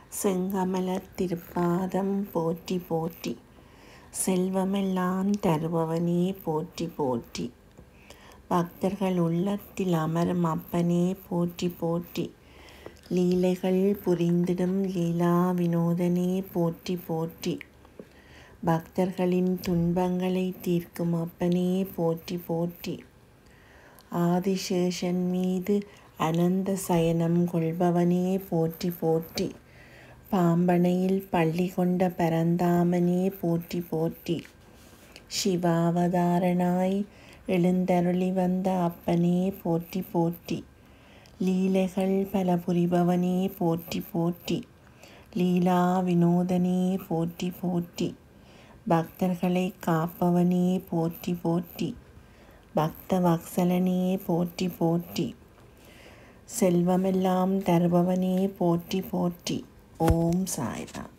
செங்கமலத் திருப்பாதம் போற்றி போற்றி செல்வமெல்லாம் தருபவனே போற்றி போற்றி பக்தர்கள் உள்ளத்தில் அமரும் அப்பனே போற்றி போற்றி லீலைகள் புரிந்திடும் லீலா வினோதனே போற்றி போற்றி பக்தர்களின் துன்பங்களை தீர்க்கும் அப்பனே போற்றி போற்றி ஆதிசேஷன் மீது அனந்த சயனம் கொள்பவனே போற்றி போற்றி பாம்பனையில் பள்ளி கொண்ட பரந்தாமனே போற்றி போற்றி சிவாவதாரனாய் எழுந்தருளி வந்த அப்பனே போற்றி போற்றி லீலைகள் பல புரிபவனே போற்றி போற்றி லீலா வினோதனே போற்றி போற்றி பக்தர்களை காப்பவனே போற்றி போற்றி பக்த வத்சலனே போற்றி போற்றி செல்வமெல்லாம் தருபவனே போற்றி போற்றி ஓம் சாய்ராம்